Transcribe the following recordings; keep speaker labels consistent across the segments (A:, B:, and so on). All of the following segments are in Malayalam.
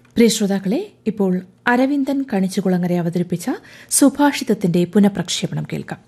A: പ്രിയ ശ്രോതാക്കളെ ഇപ്പോൾ അരവിന്ദൻ കണിച്ചുകുളങ്ങരെ അവതരിപ്പിച്ച സുഭാഷിതത്തിന്റെ പുനഃപ്രക്ഷേപണം കേൾക്കാം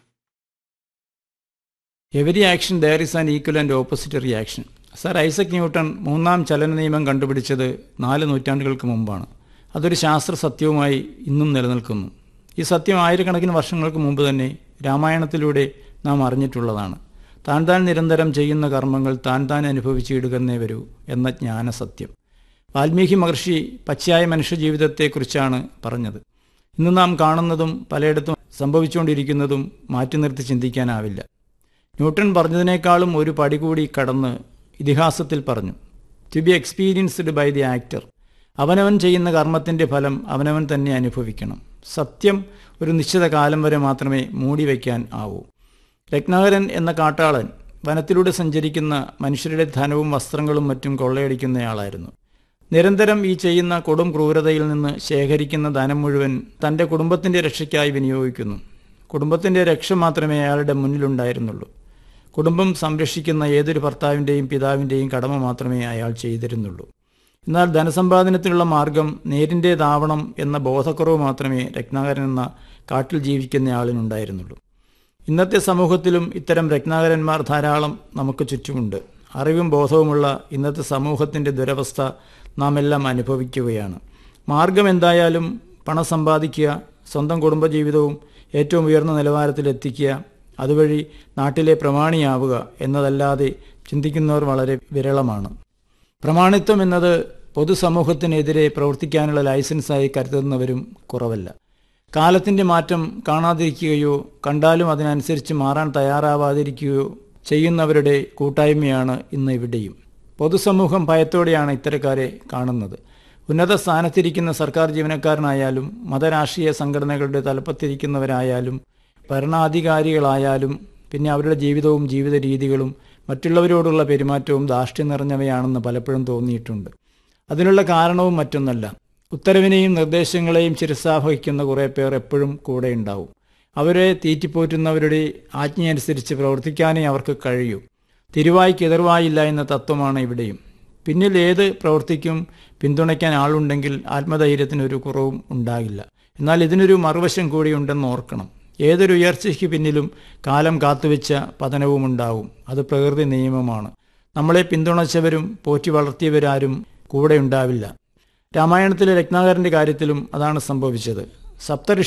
B: every action there is an equal and opposite reaction sir Isaac Newton മൂന്നാം ചലന നിയമം കണ്ടുപിടിച്ചത് നാല് നൂറ്റാണ്ടുകൾക്ക് മുമ്പാണ് അതൊരു ശാസ്ത്ര സത്യവുമായി ഇന്നും നിലനിൽക്കുന്നു ഈ സത്യം ആയിരക്കണക്കിന് വർഷങ്ങൾക്ക് മുമ്പ് തന്നെ രാമായണത്തിലൂടെ നാം അറിഞ്ഞിട്ടുള്ളതാണ് താൻ താൻ നിരന്തരം ചെയ്യുന്ന കർമ്മങ്ങൾ താൻ താൻ അനുഭവിച്ചിടുകന്നേ വരൂ എന്ന ജ്ഞാനസത്യം വാൽമീകി മഹർഷി പച്ചയായ മനുഷ്യജീവിതത്തെക്കുറിച്ചാണ് പറഞ്ഞത് ഇന്ന് നാം കാണുന്നതും പലയിടത്തും സംഭവിച്ചുകൊണ്ടിരിക്കുന്നതും മാറ്റി നിർത്തി ചിന്തിക്കാനാവില്ല ന്യൂട്ടൺ പറഞ്ഞതിനേക്കാളും ഒരു പടി കൂടി കടന്ന് ഇതിഹാസത്തിൽ പറഞ്ഞു to be experienced by the actor അവനവൻ ചെയ്യുന്ന കർമ്മത്തിൻ്റെ ഫലം അവനവൻ തന്നെ അനുഭവിക്കണം സത്യം ഒരു നിശ്ചിത കാലം വരെ മാത്രമേ മൂടി വയ്ക്കാൻ ആവൂ രത്നാകരൻ എന്ന കാട്ടാളൻ വനത്തിലൂടെ സഞ്ചരിക്കുന്ന മനുഷ്യരുടെ ധനവും വസ്ത്രങ്ങളും മറ്റും കൊള്ളയടിക്കുന്നയാളായിരുന്നു നിരന്തരം ഈ ചെയ്യുന്ന കൊടും ക്രൂരതയിൽ നിന്ന് ശേഖരിക്കുന്ന ധനം മുഴുവൻ തൻ്റെ കുടുംബത്തിൻ്റെ രക്ഷയ്ക്കായി വിനിയോഗിക്കുന്നു കുടുംബത്തിൻ്റെ രക്ഷ മാത്രമേ അയാളുടെ മുന്നിലുണ്ടായിരുന്നുള്ളൂ കുടുംബം സംരക്ഷിക്കുന്ന ഏതൊരു ഭർത്താവിൻ്റെയും പിതാവിൻ്റെയും കടമ മാത്രമേ അയാൾ ചെയ്തിരുന്നുള്ളൂ എന്നാൽ ധനസമ്പാദനത്തിനുള്ള മാർഗം നേരിൻ്റേതാവണം എന്ന ബോധക്കുറവ് മാത്രമേ രത്നാകരൻ എന്ന കാട്ടിൽ ജീവിക്കുന്ന ആളിനുണ്ടായിരുന്നുള്ളൂ ഇന്നത്തെ സമൂഹത്തിലും ഇത്തരം രത്നാകരന്മാർ ധാരാളം നമുക്ക് ചുറ്റുമുണ്ട് അറിവും ബോധവുമുള്ള ഇന്നത്തെ സമൂഹത്തിൻ്റെ ദുരവസ്ഥ നാം എല്ലാം അനുഭവിക്കുകയാണ് മാർഗം എന്തായാലും പണം സമ്പാദിക്കുക സ്വന്തം കുടുംബജീവിതവും ഏറ്റവും ഉയർന്ന നിലവാരത്തിലെത്തിക്കുക അതുവഴി നാട്ടിലെ പ്രമാണിയാവുക എന്നതല്ലാതെ ചിന്തിക്കുന്നവർ വളരെ വിരളമാണ് പ്രമാണിത്വം എന്നത് പൊതുസമൂഹത്തിനെതിരെ പ്രവർത്തിക്കാനുള്ള ലൈസൻസായി കരുതുന്നവരും കുറവല്ല കാലത്തിൻ്റെ മാറ്റം കാണാതിരിക്കുകയോ കണ്ടാലും അതിനനുസരിച്ച് മാറാൻ തയ്യാറാവാതിരിക്കുകയോ ചെയ്യുന്നവരുടെ കൂട്ടായ്മയാണ് ഇന്ന് ഇവിടെയും പൊതുസമൂഹം ഭയത്തോടെയാണ് ഇത്തരക്കാരെ കാണുന്നത് ഉന്നത സ്ഥാനത്തിരിക്കുന്ന സർക്കാർ ജീവനക്കാരനായാലും മതരാഷ്ട്രീയ സംഘടനകളുടെ തലപ്പത്തിരിക്കുന്നവരായാലും ഭരണാധികാരികളായാലും പിന്നെ അവരുടെ ജീവിതവും ജീവിത രീതികളും മറ്റുള്ളവരോടുള്ള പെരുമാറ്റവും ധാർഷ്ട്യം നിറഞ്ഞവയാണെന്ന് പലപ്പോഴും തോന്നിയിട്ടുണ്ട് അതിനുള്ള കാരണവും മറ്റൊന്നല്ല ഉത്തരവിനെയും നിർദ്ദേശങ്ങളെയും ചിരസാവഹിക്കുന്ന കുറേ പേർ എപ്പോഴും കൂടെ ഉണ്ടാവും അവരെ തീറ്റിപ്പോറ്റുന്നവരുടെ ആജ്ഞയനുസരിച്ച് പ്രവർത്തിക്കാനേ അവർക്ക് കഴിയൂ തിരുവായ്ക്ക് എതിർവായില്ല എന്ന തത്വമാണ് ഇവിടെയും പിന്നിൽ ഏത് പ്രവൃത്തിക്കും പിന്തുണയ്ക്കാൻ ആളുണ്ടെങ്കിൽ ആത്മധൈര്യത്തിന് ഒരു കുറവും ഉണ്ടാകില്ല എന്നാൽ ഇതിനൊരു മറുവശം കൂടി ഉണ്ടെന്ന് ഓർക്കണം ഏതൊരു ഉയർച്ചയ്ക്ക് പിന്നിലും കാലം കാത്തുവെച്ച പതനവും ഉണ്ടാവും അത് പ്രകൃതി നിയമമാണ് നമ്മളെ പിന്തുണച്ചവരും പോറ്റി വളർത്തിയവരാരും കൂടെ ഉണ്ടാവില്ല രാമായണത്തിലെ രത്നാകരന്റെ കാര്യത്തിലും അതാണ് സംഭവിച്ചത് സപ്തഋഷി